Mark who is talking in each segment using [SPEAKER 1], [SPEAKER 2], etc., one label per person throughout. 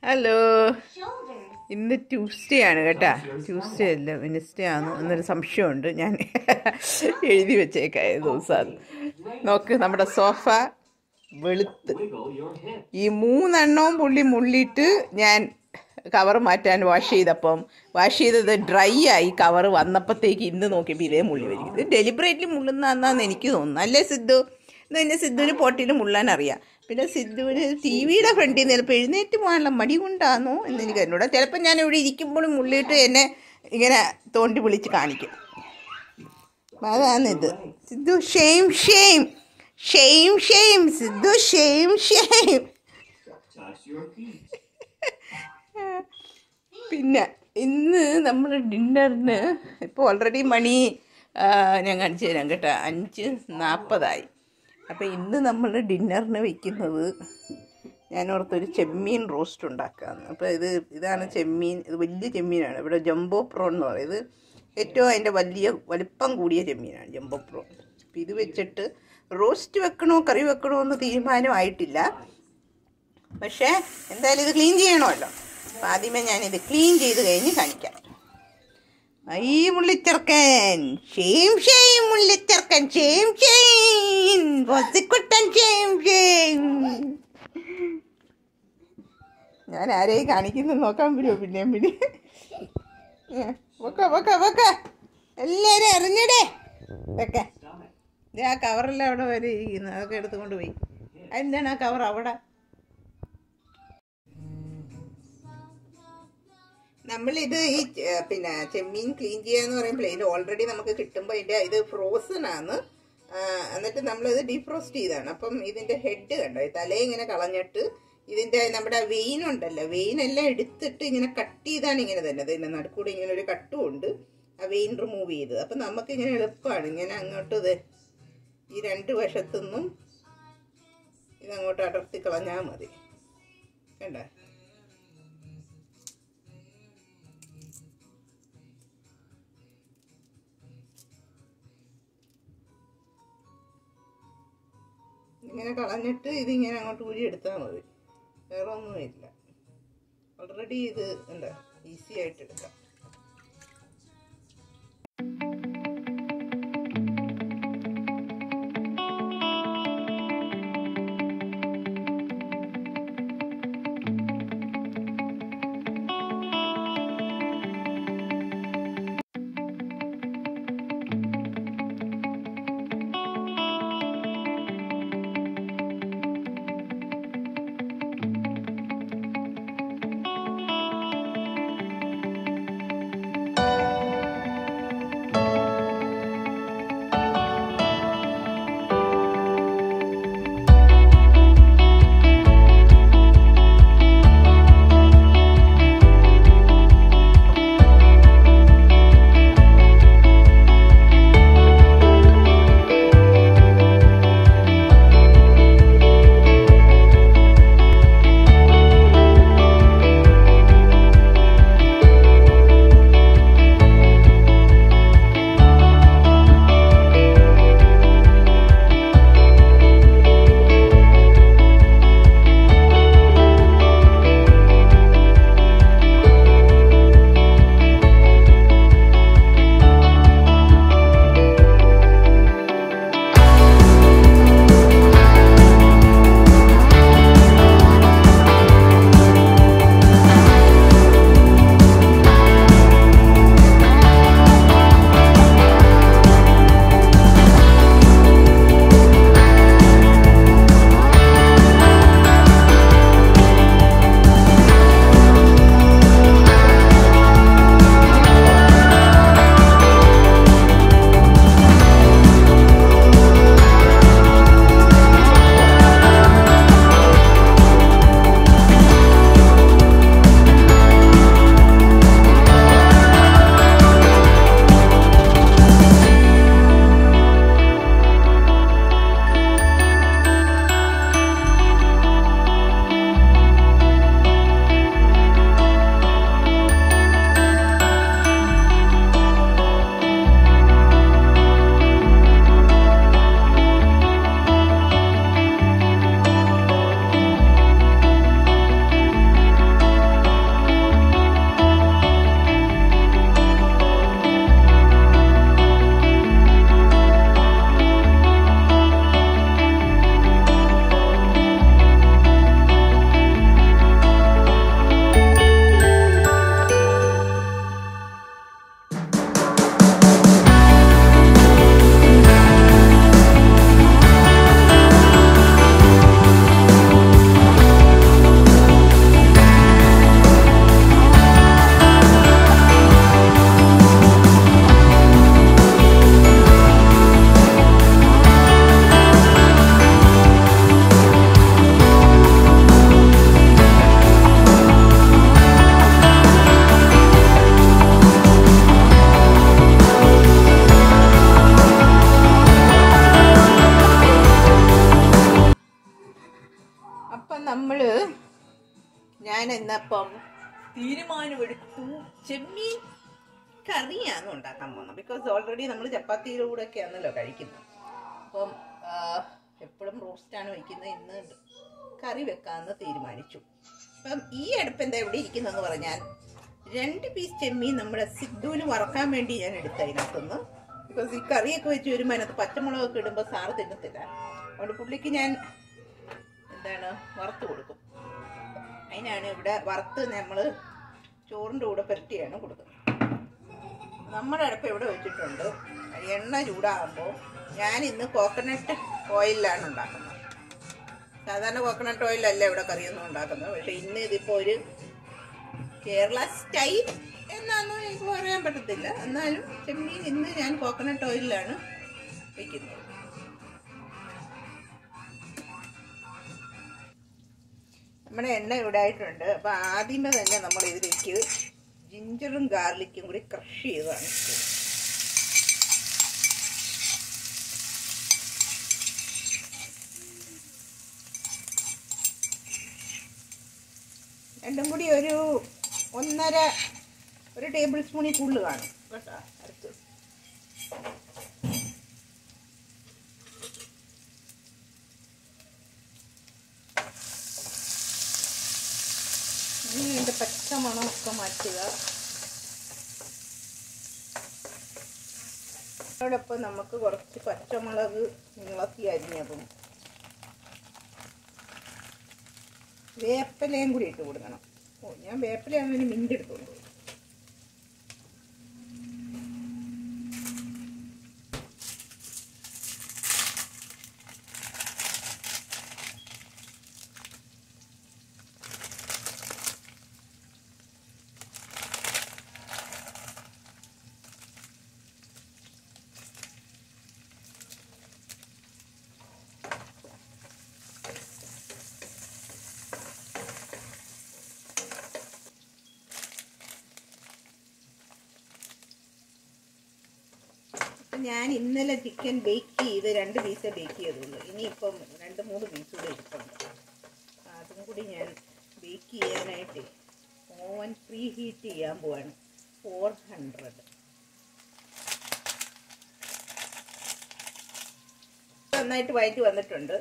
[SPEAKER 1] Hello
[SPEAKER 2] shoulders.
[SPEAKER 1] ഇന്ന് Tuesday ആണ് കേട്ടാ ട്യൂസ്ഡേ അല്ല വെനസ്ഡേ ആണ് എന്നൊരു സംശയമുണ്ട് ഞാൻ എഴുതി വെച്ചേക്കായ ദിവസം അത് നോക്ക് നമ്മുടെ സോഫ വെളുത്ത് ഈ മൂന്നെണ്ണവും പുള്ളി മുള്ളിയിട്ട് ഞാൻ കവർ മാറ്റാൻ വാഷ് ചെയ്തപ്പം വാഷ് ചെയ്തത് ഡ്രൈ ആയി കവർ വന്നപ്പോഴത്തേക്ക് ഇന്ന് നോക്കിയപ്പോൾ ഇതേ മുള്ളി വരും ഇത് ഡെലിബറേറ്റ്ലി മുള്ളുന്നതെന്നാന്ന് എനിക്ക് തോന്നുന്നു അല്ലേ സിദ്ധു ഇന്ന് എന്നെ സിദ്ധുവിന് പൊട്ടിയിൽ മുള്ളാൻ അറിയാം പിന്നെ സിദ്ധുവിന് ടി വിയുടെ ഫ്രണ്ടിൽ നിന്ന് ചിലപ്പോൾ എഴുന്നേറ്റ് പോകാനുള്ള മടി കൊണ്ടാണോ എന്ന് എനിക്ക് എന്നോട് ചിലപ്പോൾ ഞാൻ ഇവിടെ ഇരിക്കുമ്പോഴും മുള്ളിയിട്ട് എന്നെ ഇങ്ങനെ തോണ്ടി വിളിച്ച് കാണിക്കും അതാണിത് Sidhu shame shame shame shame Sidhu shame shame പിന്നെ ഇന്ന് നമ്മൾ ഡിന്നറിന് ഇപ്പോൾ ഓൾറെഡി മണി ആ, ഞാൻ കാണിച്ചു തരാം കേട്ടോ അഞ്ച് നാൽപ്പതായി അപ്പോൾ ഇന്ന് നമ്മൾ ഡിന്നറിന് വെക്കുന്നത് ഞാൻ ഓർത്തൊരു ചെമ്മീൻ റോസ്റ്റ് ഉണ്ടാക്കാമെന്ന് അപ്പോൾ ഇത് ഇതാണ് ചെമ്മീൻ ഇത് വലിയ ചെമ്മീനാണ് ഇവിടെ ജംബോ പ്രോൺ എന്ന് പറയുന്നത് ഏറ്റവും അതിൻ്റെ വലിയ വലിപ്പം കൂടിയ ചെമ്മീനാണ് ജംബോ പ്രോൺ അപ്പോൾ ഇത് വെച്ചിട്ട് റോസ്റ്റ് വെക്കണോ കറി വെക്കണോ എന്ന് തീരുമാനമായിട്ടില്ല പക്ഷേ എന്തായാലും ഇത് ക്ലീൻ ചെയ്യണമല്ലോ അപ്പം ആദ്യമേ ഞാനിത് ക്ലീൻ ചെയ്ത് കഴിഞ്ഞ് കാണിക്കാം ഈ മുള്ളിച്ചെറുക്കൻ ഷെയിം ഷെയിം മുള്ളിച്ചെറുക്കൻ ഷെയിം ഷെയിം പൊസിക്കുട്ടൻ ഷെയിം ഷെയിം ഞാൻ ആരെയും കാണിക്കുന്നു നോക്കാൻ പറ്റുമോ പിന്നെയും പിന്നെ വെക്ക വെക്ക വെക്ക എല്ലാവരും അറിഞ്ഞടേ വെക്ക ദേ ആ കവറെല്ലാം അവിടെ വരെ ഇരിക്കുന്നു അതൊക്കെ എടുത്തുകൊണ്ട് പോയി എന്താണ് ആ കവർ അവിടെ നമ്മളിത് ഈ ചെ- പിന്നെ ചെമ്മീൻ ക്ലീൻ ചെയ്യാന്ന് പറയുമ്പോൾ ഇത് ഓൾറെഡി നമുക്ക് കിട്ടുമ്പോൾ ഇതിന്റെ ഇത് ഫ്രോസൺ ആണ് ആ, എന്നിട്ട് നമ്മളിത് ഡീഫ്രോസ്റ്റ് ചെയ്താണ് അപ്പം ഇതിന്റെ ഹെഡ് കണ്ടോ ഈ തല ഇങ്ങനെ കളഞ്ഞിട്ട് ഇതിന്റെ നമ്മുടെ വെയിൻ ഉണ്ടല്ലോ വെയിൻ എല്ലാം എടുത്തിട്ട് ഇങ്ങനെ കട്ട് ചെയ്താണ് ഇങ്ങനെ തന്നെ ഇതിന്റെ നടുക്കൂടെ ഇങ്ങനെ ഒരു കട്ടും ഉണ്ട് ആ വെയിൻ റിമൂവ് ചെയ്ത് അപ്പം നമുക്ക് ഇങ്ങനെ എളുപ്പമാണ് ഇങ്ങനെ അങ്ങോട്ട് ഇത് ഈ രണ്ട് വശത്തുനിന്നും ഇതങ്ങോട്ട് അടർത്തി കളഞ്ഞാൽ മതി കണ്ട ഇങ്ങനെ കളഞ്ഞിട്ട് ഇതിങ്ങനെ അങ്ങോട്ട് ഊരി എടുത്താൽ മതി വേറെ ഒന്നുമില്ല ഓൾറെഡി ഇത് എന്താ ഈസി ആയിട്ട് എടുക്കാം നമ്മള് ഞാൻ എന്നപ്പം തീരുമാനമെടുത്തു ചെമ്മീൻ കറിയാണ് ഉണ്ടാക്കാൻ പോകുന്നത് ബിക്കോസ് ഓൾറെഡി നമ്മൾ ചപ്പാത്തിയുടെ കൂടെ ഒക്കെ ആണല്ലോ കഴിക്കുന്നത് അപ്പം എപ്പോഴും റോസ്റ്റാണ് വയ്ക്കുന്നത് ഇന്ന് കറി വെക്കാമെന്ന് തീരുമാനിച്ചു അപ്പം ഈ അടുപ്പ് എന്താ എവിടെ ഇരിക്കുന്നതെന്ന് പറഞ്ഞാൽ രണ്ട് പീസ് ചെമ്മീൻ നമ്മുടെ സിദ്ധുവിന് വറക്കാൻ വേണ്ടി ഞാൻ എടുത്ത അതിനകത്തുനിന്ന് ബിക്കോസ് ഈ കറിയൊക്കെ വെച്ച് വരുമ്പോൾ അതിനകത്ത് പച്ചമുളകൊക്കെ ഇടുമ്പോൾ സാറ് തിന്നത്തില്ല അതുകൊണ്ട് പുള്ളിക്ക് ഞാൻ എന്താണ് വറുത്ത് കൊടുക്കും അതിനാണ് ഇവിടെ വറുത്ത് നമ്മൾ ചോറിൻ്റെ കൂടെ പുരട്ടിയാണ് കൊടുക്കുന്നത് നമ്മുടെ അടുപ്പ് ഇവിടെ വെച്ചിട്ടുണ്ട് എണ്ണ ചൂടാകുമ്പോൾ ഞാൻ ഇന്ന് കോക്കനട്ട് ഓയിലാണ് ഉണ്ടാക്കുന്നത് സാധാരണ കോക്കനട്ട് ഓയിലല്ല ഇവിടെ കറിയൊന്നും ഉണ്ടാക്കുന്നത് പക്ഷെ ഇന്ന് ഇതിപ്പോൾ ഒരു കേരള സ്റ്റൈൽ എന്നാന്ന് എനിക്ക് പറയാൻ പറ്റത്തില്ല എന്നാലും ചെമ്മീൻ ഇന്ന് ഞാൻ കോക്കനട്ട് ഓയിലാണ് വയ്ക്കുന്നത് നമ്മുടെ എണ്ണ ഇവിടെ ആയിട്ടുണ്ട് അപ്പൊ ആദ്യമേ തന്നെ നമ്മൾ ഇതിലേക്ക് ജിഞ്ചറും ഗാർലിക്കും കൂടി ക്രഷ് ചെയ്തതാണ് രണ്ടും കൂടി ഒരു ഒന്നര ഒരു ടേബിൾ സ്പൂണിൽ കൂടുതൽ കാണും കേട്ടോ അടുത്ത് ഇനി ഇതിൻ്റെ പച്ച മണമൊക്കെ മാറ്റുക അതോടൊപ്പം നമുക്ക് കുറച്ച് പച്ചമുളക് നീളത്തി അരിഞ്ഞതും വേപ്പിലയും കൂടി ഇട്ട് കൊടുക്കണം ഓ ഞാൻ വേപ്പിലയാണെങ്കിൽ മിൻ്റ് എടുത്തോണ്ട് പോയി അപ്പം ഞാൻ ഇന്നലെ ചിക്കൻ ബേക്ക് ചെയ്ത് രണ്ട് പീസേ ബേക്ക് ചെയ്തുള്ളൂ ഇനിയിപ്പം രണ്ട് മൂന്ന് പീസ് കൂടെ ഇരിപ്പുണ്ട് അപ്പം അതും കൂടി ഞാൻ ബേക്ക് ചെയ്യാനായിട്ട് ഓവൻ പ്രീ ഹീറ്റ് ചെയ്യാൻ പോവാണ് ഫോർ ഹൺഡ്രഡ് നന്നായിട്ട് വയറ്റി വന്നിട്ടുണ്ട്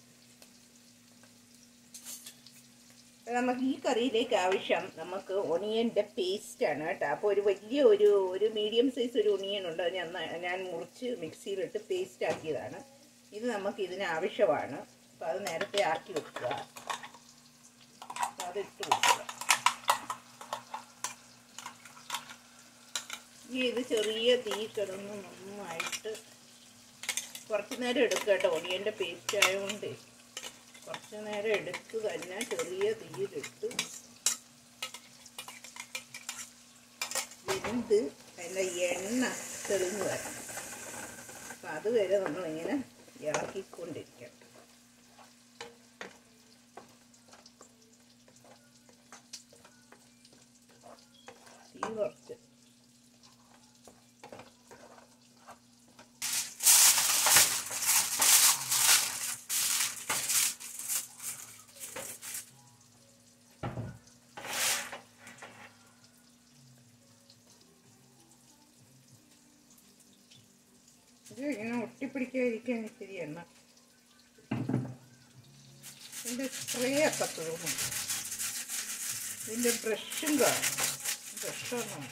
[SPEAKER 1] അപ്പൊ നമുക്ക് ഈ കറിയിലേക്ക് ആവശ്യം നമുക്ക് ഒണിയൻ്റെ പേസ്റ്റ് ആണ് കേട്ടോ അപ്പോൾ ഒരു വലിയ ഒരു ഒരു മീഡിയം സൈസ് ഒരു ഒണിയൻ ഉണ്ട് അത് ഞാൻ ന- ഞാൻ മുറിച്ച് മിക്സിയിലിട്ട് പേസ്റ്റ് ആക്കിയതാണ് ഇത് നമുക്ക് ഇതിന് ആവശ്യമാണ് അപ്പോൾ അത് നേരത്തെ ആക്കി വെക്കുക അപ്പോൾ അത് ഇട്ട് വെക്കുക ഇനി ഇത് ചെറിയ തീ കിടന്ന് നന്നായിട്ട് കുറച്ച് നേരം എടുക്കുക കേട്ടോ ഒണിയൻ്റെ പേസ്റ്റ് ആയതുകൊണ്ട് കുറച്ച് നേരം എടുത്ത് തന്നെ ചെറിയ തീയിലിട്ട് വെന്ത് അതിൻ്റെ എണ്ണ തെളിഞ്ഞു വരണം അപ്പം അതുവരെ നമ്മളിങ്ങനെ ഇളക്കിക്കൊണ്ടിരിക്കണം തീ കുറച്ച് ഇത് ഇങ്ങനെ ഒട്ടിപ്പിടിക്കാതിരിക്കാൻ ഇത്തിരി എണ്ണ ഇതിൻ്റെ സ്പ്രേ ഒക്കെ തോന്നും ഇതിൻ്റെ ബ്രഷും കാണും ബ്രഷൊന്നും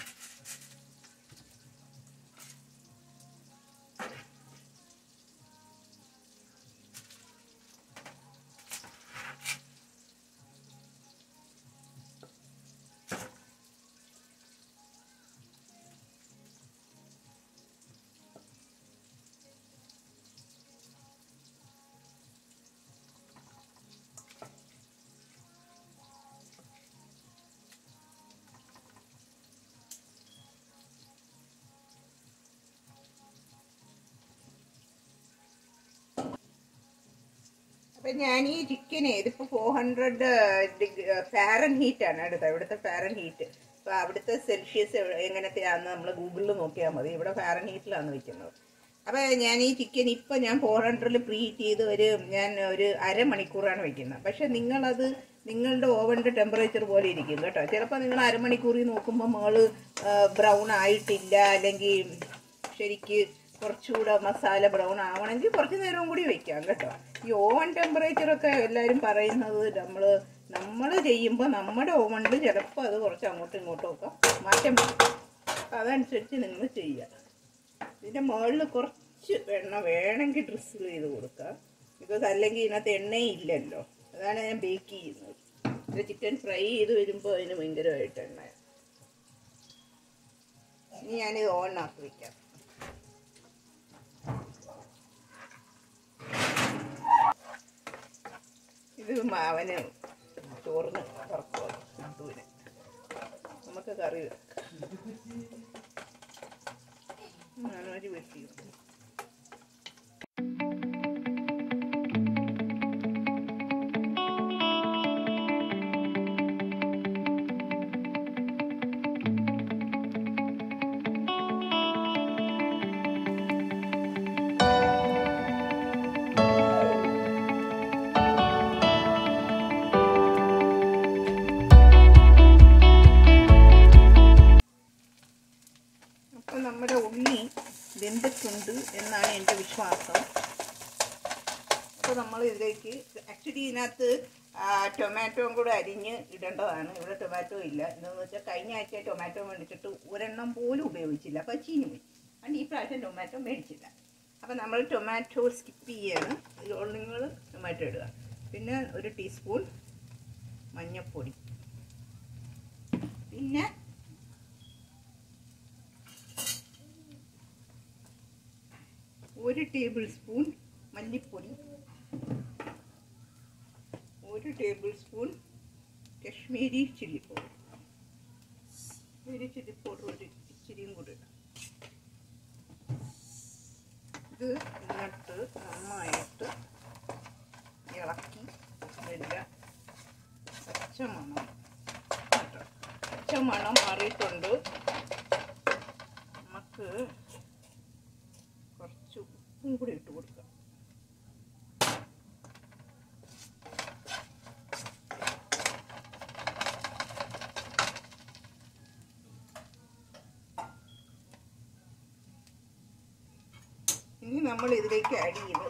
[SPEAKER 1] അപ്പൊ ഞാൻ ഈ ചിക്കന് ഇതിപ്പോ ഫോർ ഹൺഡ്രഡ് ഫാരൻ ഹീറ്റ് ആണ് എടുത്തത് ഇവിടുത്തെ ഫാരൻ ഹീറ്റ് അപ്പൊ അവിടുത്തെ സെൽഷ്യസ് എങ്ങനത്തെയാന്ന് നമ്മൾ ഗൂഗിളിൽ നോക്കിയാൽ മതി ഇവിടെ ഫാരൻ ഹീറ്റിലാണ് വെക്കുന്നത് അപ്പോൾ ഞാൻ ഈ ചിക്കൻ ഇപ്പം ഞാൻ ഫോർ ഹൺഡ്രഡിൽ പ്രീ ചെയ്ത് ഒരു ഞാൻ ഒരു അരമണിക്കൂറാണ് വെക്കുന്നത് പക്ഷെ നിങ്ങളത് നിങ്ങളുടെ ഓവൻ്റെ ടെമ്പറേച്ചർ പോലെ ഇരിക്കും കേട്ടോ ചിലപ്പോൾ നിങ്ങൾ അരമണിക്കൂറിൽ നോക്കുമ്പോൾ മുകള് ബ്രൗൺ ആയിട്ടില്ല അല്ലെങ്കിൽ ശരിക്ക് കുറച്ചുകൂടെ മസാല ബ്രൗൺ ആവണമെങ്കിൽ കുറച്ച് നേരവും കൂടി വെക്കാം കേട്ടോ ഈ ഓവൻ ടെമ്പറേച്ചറൊക്കെ എല്ലാവരും പറയുന്നത് നമ്മൾ നമ്മൾ ചെയ്യുമ്പോൾ നമ്മുടെ ഓവണിൽ ചിലപ്പോൾ അത് കുറച്ച് അങ്ങോട്ടും ഇങ്ങോട്ടും ഒക്കെ മാറ്റം വരും അപ്പം അതനുസരിച്ച് നിങ്ങൾ ചെയ്യുക ഇതിൻ്റെ മുകളിൽ കുറച്ച് എണ്ണ വേണമെങ്കിൽ ഡ്രിസ്സിൽ ചെയ്ത് കൊടുക്കുക ബിക്കോസ് അല്ലെങ്കിൽ ഇതിനകത്ത് എണ്ണയും ഇല്ലല്ലോ അതാണ് ഞാൻ ബേക്ക് ചെയ്യുന്നത് ഇത് ചിക്കൻ ഫ്രൈ ചെയ്ത് വരുമ്പോൾ അതിന് ഭയങ്കരമായിട്ട് എണ്ണ ഇനി ഞാനിത് ഓൺ ആക്കി വയ്ക്കാം ഇത് മാവന് ചോറിന് തുറക്കുക സിദ്ധുവിന് നമുക്ക് കറി വെക്കാം ഞാനൊരു വെട്ടി അപ്പം നമ്മുടെ ഉള്ളി വെന്തിട്ടുണ്ട് എന്നാണ് എൻ്റെ വിശ്വാസം അപ്പോൾ നമ്മൾ ഇതിലേക്ക് ആക്ച്വലി ഇതിനകത്ത് ടൊമാറ്റോയും കൂടെ അരിഞ്ഞ് ഇടേണ്ടതാണ് ഇവിടെ ടൊമാറ്റോ ഇല്ല എന്താണെന്ന് വെച്ചാൽ കഴിഞ്ഞ ആഴ്ച ടൊമാറ്റോ മേടിച്ചിട്ട് ഒരെണ്ണം പോലും ഉപയോഗിച്ചില്ല അപ്പോൾ ചീനി പോയി അതുകൊണ്ട് ഈ പ്രാവശ്യം ടൊമാറ്റോ മേടിച്ചില്ല അപ്പോൾ നമ്മൾ ടൊമാറ്റോ സ്കിപ്പ് ചെയ്യാണ് നിങ്ങൾ ടൊമാറ്റോ ഇടുക പിന്നെ ഒരു ടീസ്പൂൺ മഞ്ഞൾപ്പൊടി പിന്നെ ഒരു ടേബിൾ സ്പൂൺ മല്ലിപ്പൊടി ഒരു tablespoon Kashmiri chilli powder ഒരു ചില്ലി പൗഡർ ഒരു ഇച്ചിരിയും കൂടി ഇടാം ഇത് എന്നിട്ട് നന്നായിട്ട് ഇളക്കി വരിക പച്ചമണം കേട്ടോ പച്ചമണം മാറിയിട്ടുണ്ട് നമുക്ക് കുറച്ച് ഉപ്പും കൂടി ഇട്ട് കൊടുക്കാം ഇനി നമ്മൾ ഇതിലേക്ക് ആഡ് ചെയ്ത്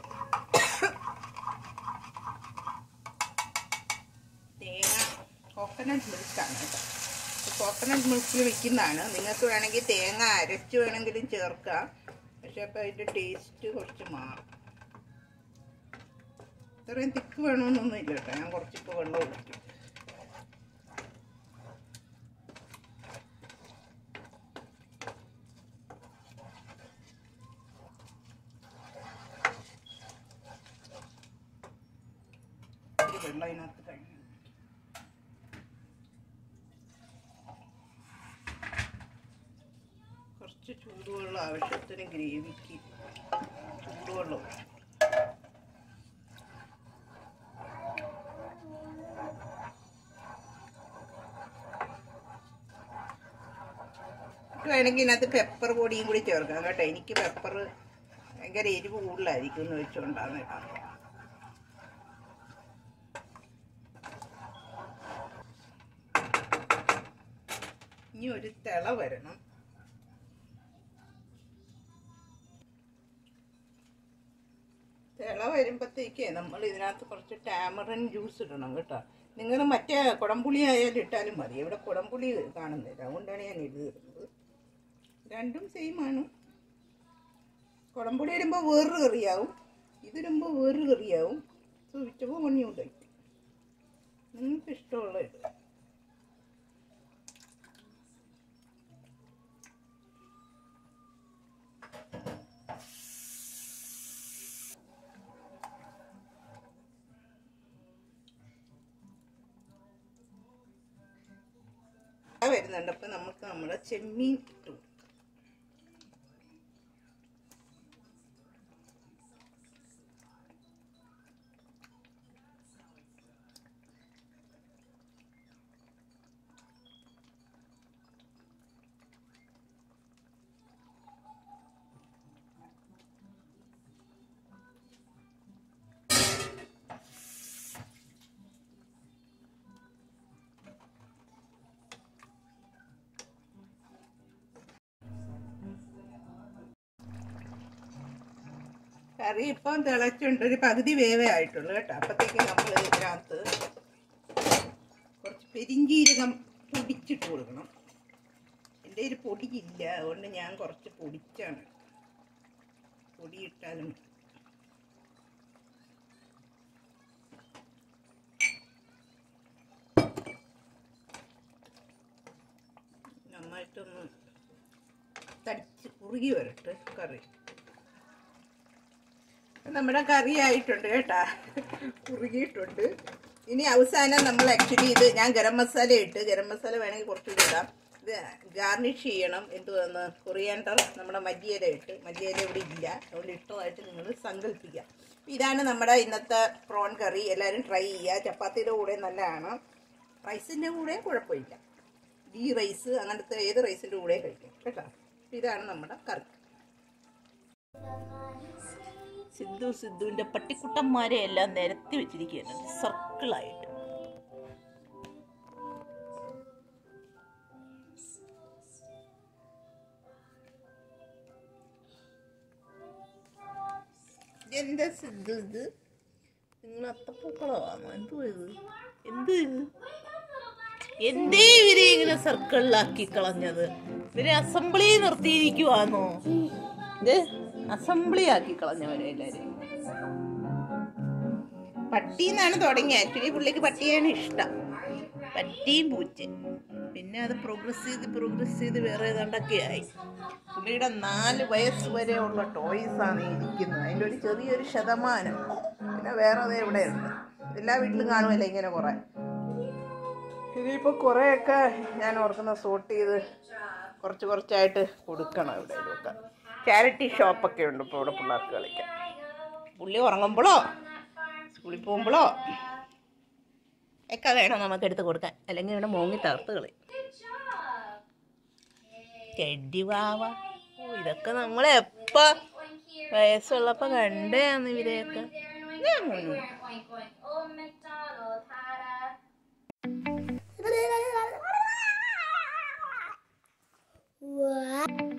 [SPEAKER 1] തേങ്ങ കോക്കനട്ട് മിൽക്കാണ് കേട്ടോ കോക്കനട്ട് മിൽക്കിൽ വെക്കുന്നതാണ് നിങ്ങൾക്ക് വേണമെങ്കിൽ തേങ്ങ അരച്ച് വേണമെങ്കിലും ചേർക്കാം പക്ഷെ അപ്പം അതിൻ്റെ ടേസ്റ്റ് കുറച്ച് മാറും ഇത്രയും തിക്ക് വേണമെന്നൊന്നും ഇല്ല കേട്ടോ ഞാൻ കുറച്ചിപ്പോൾ വെള്ളം ഒഴിക്കും ഇത്തിരി വെള്ളം അതിനകത്ത് കഴിയും കുറച്ച് ചൂടുവെള്ളം ആവശ്യത്തിന് ഗ്രേവിക്ക് ചൂടുവെള്ളം ഒഴിച്ചു. വേണമെങ്കിൽ ഇതിനകത്ത് പെപ്പർ പൊടിയും കൂടി ചേർക്കാം കേട്ടോ എനിക്ക് പെപ്പർ ഭയങ്കര എരിവ് കൂടുതലായിരിക്കും എന്ന് വെച്ചുകൊണ്ടാണ് ഇടാൻ ഇനി ഒരു തിള വരണം തിള വരുമ്പോഴത്തേക്ക് നമ്മൾ ഇതിനകത്ത് കുറച്ച് ടാമറൻ ജ്യൂസ് ഇടണം കേട്ടോ നിങ്ങൾ മറ്റേ കുടംപുളി ആയാലും ഇട്ടാലും മതി ഇവിടെ കുടംപുളി കാണുന്നില്ല അതുകൊണ്ടാണ് ഞാൻ ഇത് ഇടുന്നത് രണ്ടും സെയിം ആണ് കുടംപുളി ഇടുമ്പോൾ വേറൊരു കറിയാവും ഇതിടുമ്പോൾ വേറൊരു കറിയാവും സോ വിറ്റപ്പോൾ മണിയുണ്ടായി നിങ്ങൾക്ക് ഇഷ്ടമുള്ള ഇടുക ആ വരുന്നുണ്ട് അപ്പം നമുക്ക് നമ്മുടെ ചെമ്മീൻ ഇട്ടു കറി ഇപ്പം തിളച്ചുണ്ട് ഒരു പകുതി വേവേ ആയിട്ടുള്ളൂ കേട്ടോ അപ്പത്തേക്ക് നമ്മൾ ഇതിനകത്ത് കുറച്ച് പെരിഞ്ചീരകം പൊടിച്ചിട്ട് കൊടുക്കണം എൻ്റെ ഒരു പൊടിയില്ല അതുകൊണ്ട് ഞാൻ കുറച്ച് പൊടിച്ചാണ് പൊടിയിട്ടാലും നന്നായിട്ടൊന്ന് തടിച്ച് കുറുകി വരട്ടെ കറി നമ്മുടെ കറി ആയിട്ടുണ്ട് കേട്ടാ കുറുകിയിട്ടുണ്ട് ഇനി അവസാനം നമ്മൾ ആക്ച്വലി ഇത് ഞാൻ ഗരം മസാല ഇട്ട് ഗരം മസാല വേണമെങ്കിൽ കുറച്ചുകൂടി ഇടാം ഇത് ഗാർണിഷ് ചെയ്യണം എന്തുവന്ന് കൊറിയാണ്ടർ നമ്മുടെ മല്ലിയില ഇട്ട് മല്ലിയില ഇവിടെ ഇല്ല അതുകൊണ്ട് ഇഷ്ടമായിട്ട് നിങ്ങൾ സങ്കല്പിക്കുക ഇതാണ് നമ്മുടെ ഇന്നത്തെ പ്രോൺ കറി എല്ലാവരും ട്രൈ ചെയ്യുക ചപ്പാത്തിയുടെ കൂടെ നല്ലതാണ് റൈസിൻ്റെ കൂടെ കുഴപ്പമില്ല ഈ റൈസ് അങ്ങനത്തെ ഏത് റൈസിൻ്റെ കൂടെ കഴിക്കാം കേട്ടോ ഇതാണ് നമ്മുടെ കറി സിദ്ധു സിദ്ധുവിന്റെ പട്ടിക്കുട്ടന്മാരെ എല്ലാം നിരത്തി വെച്ചിരിക്കുകയാണ് സർക്കിളായിട്ട് എന്താ സിദ്ധു ഇത് നിങ്ങൾ അത്തപ്പൂക്കളമാണോ എന്തോ ഇത് എന്ത് ഇത് എന്തേ ഇവരെ ഇങ്ങനെ സർക്കിളിലാക്കി കളഞ്ഞത് ഇവരെ അസംബ്ലി നിർത്തിയിരിക്കുവാന്നോ ഇത് അസംബ്ലി ആക്കി കളഞ്ഞവരെ എല്ലാരെയും പട്ടിന്നാണ് തുടങ്ങിയത് ആക്ച്വലി പുള്ളിക്ക് പട്ടിയാണ് ഇഷ്ടം പട്ടിയും പൂച്ചയും പിന്നെ അത് പ്രോഗ്രസ് ചെയ്ത് പ്രോഗ്രസ് ചെയ്ത് വേറെ ഏതാണ്ടൊക്കെ ആയി പുള്ളിയുടെ നാല് വയസ്സ് വരെ ഉള്ള ടോയ്സ് ആണ് ഈ ഇരിക്കുന്നത് അതിൻ്റെ ഒരു ചെറിയൊരു ശതമാനം പിന്നെ വേറെ അതേ ഇവിടെ ഉണ്ട് എല്ലാ വീട്ടിലും കാണുമല്ലോ ഇങ്ങനെ കുറേ ഇനിയിപ്പോൾ കുറേയൊക്കെ ഞാൻ ഓർക്കുന്ന സോർട്ട് ചെയ്ത് കുറച്ച് കുറച്ചായിട്ട് കൊടുക്കണം ഇവിടെ ഇതൊക്കെ ചാരിറ്റി ഷോപ്പൊക്കെ ഉണ്ട് ഇപ്പോൾ ഇവിടെ പിള്ളേർക്ക് കളിക്കാൻ പുള്ളി ഉറങ്ങുമ്പോഴോ സ്കൂളിൽ പോകുമ്പോഴോ ഒക്കെ വേണം നമുക്ക് എടുത്ത് കൊടുക്കാൻ അല്ലെങ്കിൽ ഇവിടെ മോങ്ങി തകർത്ത് കളി ചെടി വാവ ഓ ഇതൊക്കെ നമ്മൾ എപ്പ വയസ്സുള്ളപ്പോ കണ്ടേന്ന് ഇവരെയൊക്കെ ഞാൻ കണ്ടു.
[SPEAKER 2] Oh, McDonald had a
[SPEAKER 3] What?